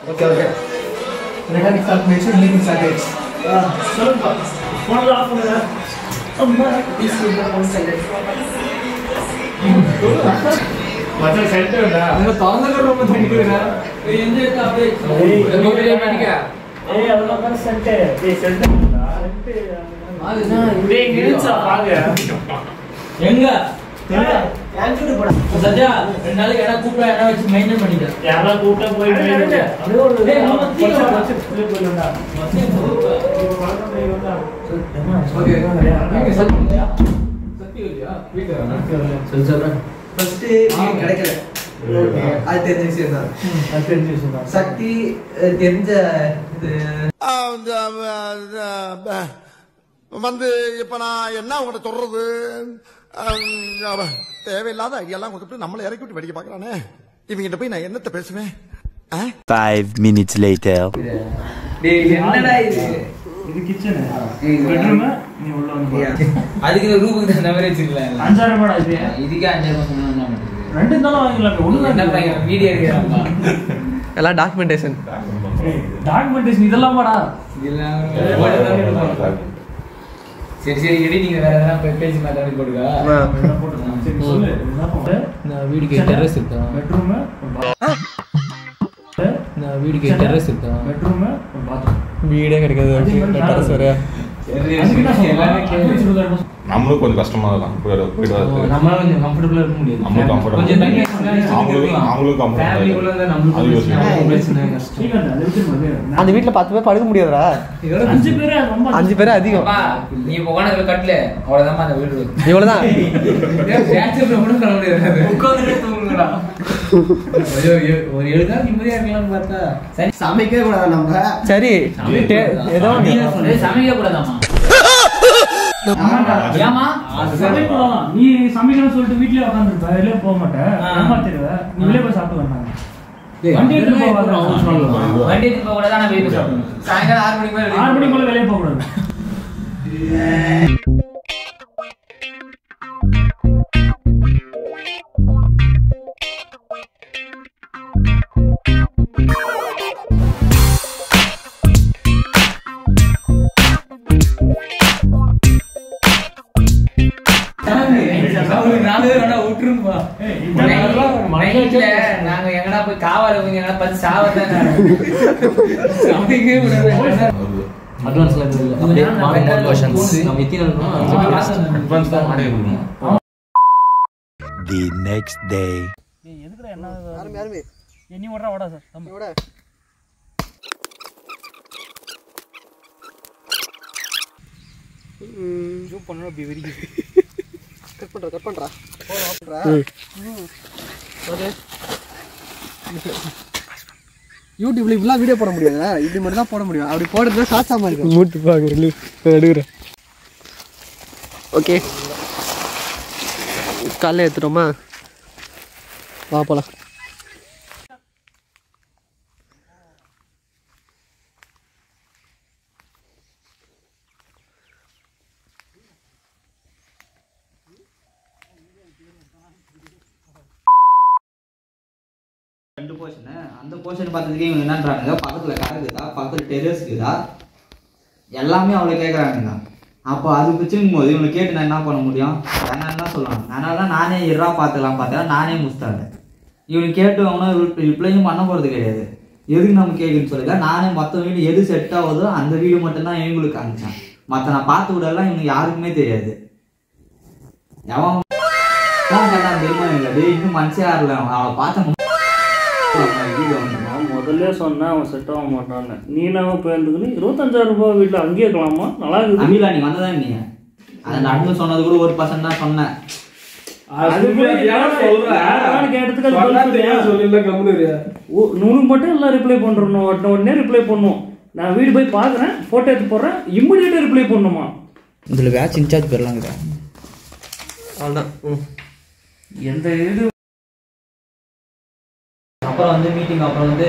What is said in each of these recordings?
Okay okay recording start பண்ணிடுச்சு meeting start ஆயிடுச்சு சொல்லுங்கப்பா ஃபோனில் ஆஃப் பண்ணுங்க அம்மா ப்ளீஸ் ஃபோன் சைலண்ட் மச்சான் சென்டர்டா அவங்க திறந்துக்கிற ரொம்ப தண்ணிக்கிறேன் ஏய் அதெல்லாம் தானே சென்டர் ஏய் சென்டர் டேய் நிறுத்தா பாங்க எங்க ஆன்சர் போட சத்யா ரெண்டு நாளைக்கு இடம் கூப்பிட இடம் வச்சு மெயின்டைன் பண்ணிட்டேன் யாரெல்லாம் கூப்பிட்டா போய் அப்படியே ஒரு ஏய், நம்ம தீவிர பச்சை- வா. பச்சை புள்ளி போயிடும்டா. ஓகே சொல்லு சொல்றேன் ஃபர்ஸ்ட் வீடு கிடைக்கல ஓகே அது தெரிஞ்ச விஷயம் தான் அது தெரிஞ்ச விஷயம் தான். சக்தி அஹ், தெரிஞ்ச இது வந்து இப்ப நான் என்ன உங்கள்கிட்ட சொல்றது அஹ், அவ தேவையில்லாத ஐடியாலாம் கொடுத்துட்டு நம்மளை இறக்கி விட்டு வெடிக்க பாக்குறானே இவங்கிட்ட போய் நான் என்னத்த பேசுவேன் ஆ? Five minutes later. டேய் என்னடா இது இது கிச்சனு இது பெட்ரூம் நீ உள்ள வந்து பாரு. அதுக்கு இந்த ரூமுக்கு தகுந்த மாதிரி வச்சுக்கலாம் அஞ்சாயிரம் ரூபாடா இது இதுக்கே அஞ்சாயிரம் சொன்னா என்ன பண்றது ரெண்டு தானே வாங்கிக்கலாம் ஒண்ணு என்ன பையன் வீடியோ எடுக்கிறாங்க எல்லாம் டாக்குமெண்டேஷன் டாக்குமெண்டேஷன் இதெல்லாம் வாடா இதெல்லாம் சரி சரி எடிட்டிங் வேற எதனா பே- பேசி மாத்தாடி போடுங்க இதெல்லாம் போட்டுக்கலாம். சரி சொல்லு என்ன பண்ற? நான் வீடுக்கு டெரஸ் இருக்கேன் பெட்ரூம் நான் வீடுக்கு டெரஸ் இருக்கேன் பெட்ரூம் பாத்ரூம் வீடே கிடைக்காது அதே மாதிரி டெரஸ் வேற அதுக்கு என்ன சொல்றேன் நம்மளுக்கு கொஞ்சம் கஷ்டமா தான் வீடு வீடு வரது நம்மளால கொஞ்சம் கம்ஃபர்டபுளா இருக்க முடியாது நம்மளும் comfortable. கொஞ்சம் தனியா அவங்களுக்கு- அவங்களுக்கு comfortable. ஃபேமிலி உள்ள இருந்தா நம்மளுக்கு அது பிரச்சனை, யோசிக்கணும். அவங்களுக்கு பிரச்சனை கஷ்டம் ஸ்ரீகாந்த் அதை வச்சிருப்பாரு அந்த வீட்ல பத்து பேர் படுக்க முடியாதுடா இதோட அஞ்சு பேரு அது ரொம்ப அஞ்சு பேர் அதிகம் அப்பா, நீ இப்போ உட்காந்து கட்டல அவ்வளவுதான் அந்த வீடு இருக்கு. இவ்வளவுதான் ஏன் பேச்சுலர் கூட பண்ண முடியாது உட்காந்துட்டே தூங்குங்கடா ஐயோ, ஐயோ, ஒரு ஏழு நாள் நிம்மதியா இருக்கலாம்னு பார்த்தா சரி சமைக்கவே கூடாது நம்ம சரி டே- ஏதோ நீ ஒண்ணு. தான் சொன்ன, சமைக்க கூடாதாமா ஏமா சமைக்கலாம் நீ சமைக்கணும்னு சொல்லிட்டு வீட்லயே உட்காந்துருப்ப வெளியே போக மாட்டேன் ஆ. ஏமாத்திடுவ நீ வெளியே போய் சாப்பிட்டு வந்தாங்க வண்டி எடுத்து போகாத. வண்டி எடுத்து போக கூடாது ஆனா வெளியே போய் சாப்பிடணும் சாயங்காலம் ஆறு மணிக்கு மேல வெளியே ஆறு மணிக்குள்ள வெளியே போக கூடாது அவங்களுக்கு நாலு பேர் வேணா விட்டுருங்கப்பா. ஏய், இந்த மாதிரிலாம் மனசுல நைட்ல நாங்க எங்கடா போய் காவால போய் எங்கடா பார்த்து சாவதான் சமைக்கவே கூடாது அட்வான்ஸ்ல எதுவும் இல்ல அப்படியே மாடல் மாடல் வெர்ஷன்ஸ் நம்ம எத்தனை அட்வான்ஸ் தான் மாடல் கொடுக்கணும் The next day. ஏய், எதுக்குடா என்ன எண்ணி விட்றா வாடா சார் தம்பி ஜூம் பண்ணா அப்படி வெறிக்குது கட் பண்றா கட் பண்றா யூடியூப்ல இப்படிலாம் வீடியோ போட முடியாதுடா இப்படி மட்டும் தான் போட முடியும் அப்படி போடுறது சாட்சாம இருக்கு மூட்டு பாக்குறேன் எடுக்கிறேன் ஓகே காலைல எடுத்துட்டோமா வா போலாம் ரெண்டு போர்ஷனு அந்த போர்ஷன் பார்த்ததுக்கே இவங்க என்னன்றானுங்க பக்கத்தில் கடை இருக்குதா பக்கத்தில் டெரஸ் இருக்குதா எல்லாமே அவ்வளோ கேட்குறானுங்க அப்போ அது வச்சுக்கும் போது இவங்களை கேட்டு நான் என்ன பண்ண முடியும் வேணான்னு தான் சொல்லுவாங்க அதனால தான் நானே இருறா பார்த்துக்கலாம் பார்த்தா நானே முஸ்தாங்க இவனுக்கு கேட்டு அவனும் ரிப்ளையும் பண்ண போகிறது கிடையாது எதுக்கு நம்ம கேட்குன்னு சொல்லுங்க நானே மற்ற வீடு எது செட் ஆகுதோ அந்த வீடு மட்டும்தான் இவங்களுக்கு காமிச்சேன் மற்ற நான் பார்த்து விடலாம் இவனுக்கு யாருக்குமே தெரியாது எவன் ஃபோன் பண்ணான் தெரியுமா இல்லை டேய் இன்னும் மனசே ஆறல அவன் பார்த்த வீடியோ வந்துடும் நான் முதல்ல சொன்னேன் அவன் செட் ஆக மாட்டான்னு நீ நாம போயிருந்துக்குன்னு இருபத்தஞ்சாயிரம் ரூபாய் வீட்டில் அங்கேயே இருக்கலாமா நல்லா இருக்குது அமிலா நீ வந்ததா நீ அதை நடந்து சொன்னது கூட ஒரு பர்சன்ட் தான் சொன்னேன் அது கூட யாரும் யாரும் கேட்டதுக்கு அது பதில் சொல்லியா? ஓ, உனக்கு மட்டும் எல்லாம் ரிப்ளை பண்ணுறோம் உடனே உடனே ரிப்ளை பண்ணும் நான் வீடு போய் பார்க்குறேன் ஃபோட்டோ எடுத்து போடுறேன் இம்மிடியேட்டாக ரிப்ளை பண்ணுமா இதுல பேட்ச் இன்சார்ஜ் பெறலாங்க அவ்வளோதான் ம் எந்த இது அப்புறம் வந்து மீட்டிங் அப்புறம் வந்து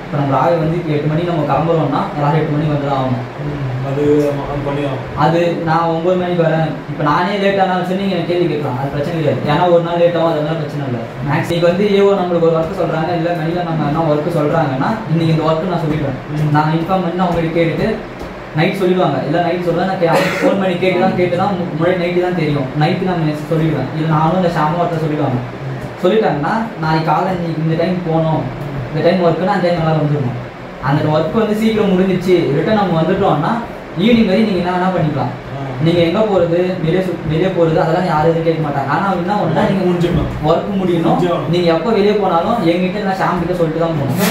இப்போ நம்ம ராவை வந்து இப்போ எட்டு மணிக்கு நம்ம கிளம்புறோம்னா எல்லாரும் எட்டு மணிக்கு வந்து தான் ஆகணும் அது பண்ணியாகும் அது நான் ஒன்பது மணிக்கு வரேன் இப்போ நானே லேட் ஆனாலும் சரி நீங்கள் கேள்வி கேட்கலாம் அது பிரச்சனை கிடையாது ஏன்னா ஒரு நாள் லேட் ஆகும் அதெல்லாம் பிரச்சனை இல்லை மேக்ஸ் இன்னைக்கு வந்து ஏவோ நம்மளுக்கு ஒரு ஒர்க்கு சொல்கிறாங்க இல்லை மெயிலில் நம்ம என்ன ஒர்க்கு சொல்கிறாங்கன்னா இன்னைக்கு இந்த ஒர்க்கு நான் சொல்லிடுவேன் நான் இன்ஃபார்ம் பண்ணி அவங்ககிட்ட கேட்டுட்டு நைட் சொல்லிடுவாங்க இல்லை நைட் சொல்லுவேன் நான் ஃபோன் பண்ணி கேட்டு தான் கேட்டு தான் மு- முன்னாடி நைட்டு தான் தெரியும் நைட்டு நான் message சொல்லிடுவேன் இல்லை நானும் இந்த ஷாமும் ஒருத்தர் சொல்லிடுவாங்க சொல்லிட்டாங்கன்னா நாளைக்கு காலை இன்னைக்கு இந்த டைம் போகணும் இந்த டைம் ஒர்க்குனா அந்த டைம் நல்லா வந்துடணும் அந்த ஒர்க் வந்து சீக்கிரம் முடிஞ்சிச்சு ரிட்டன் நம்ம வந்துட்டோம்னா ஈவினிங் வரையும் நீங்கள் என்ன வேணா பண்ணிக்கலாம் நீங்க எங்க போறது வெளியே சு- வெளியே போறது அதெல்லாம் யாரும் எதுவும் கேட்க மாட்டாங்க ஆனா என்ன ஒண்ணா நீங்க முடிஞ்சுக்கணும். ஒர்க் முடியணும் முடிஞ்சாகணும். நீங்க எப்போ வெளியே போனாலும் எங்கிட்ட நான் ஷாம் கிட்ட சொல்லிட்டு தான் போகணும்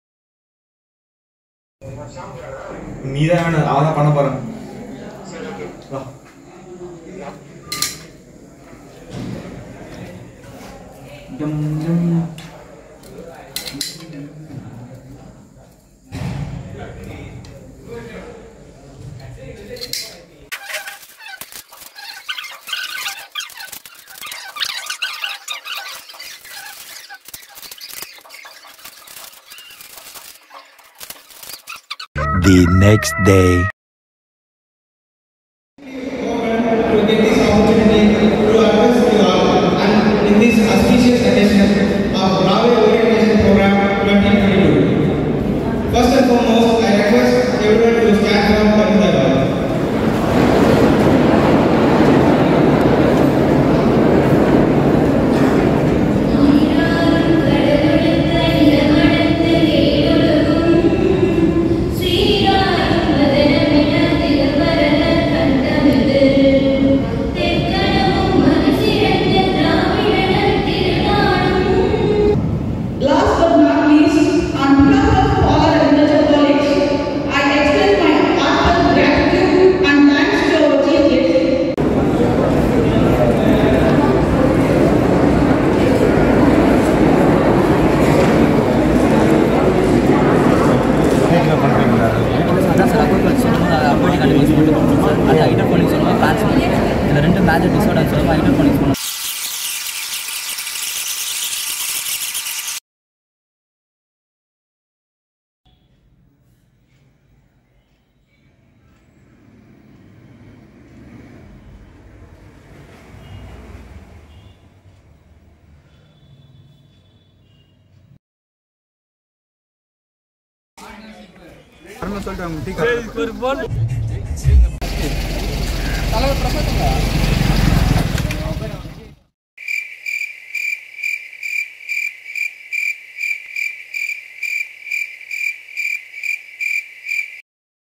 நீ தான் வேணும் அவன் தான் பண்ண போறான் வா. டும், டும். The next day. to get this opportunity to address you all and in this auspicious occasion of Brave Orientation Program 2022. First and foremost, I request everyone to stand for Tamil Last but not least, on behalf of all agriculture colleagues, I extend my heartfelt gratitude and thanks to our chief guest, அதான் sir agriculture சொல்லும்போது அது aquatic animals மட்டும் பண்ணுறோம் sir அது hydroponics சொல்லுவோம் plans இந்த ரெண்டு major disorder சொல்லுவோம் ஹைட்ரோபோனிக்ஸ் பண்ணுவோம் சொல்லிட்டு அவங்க டீ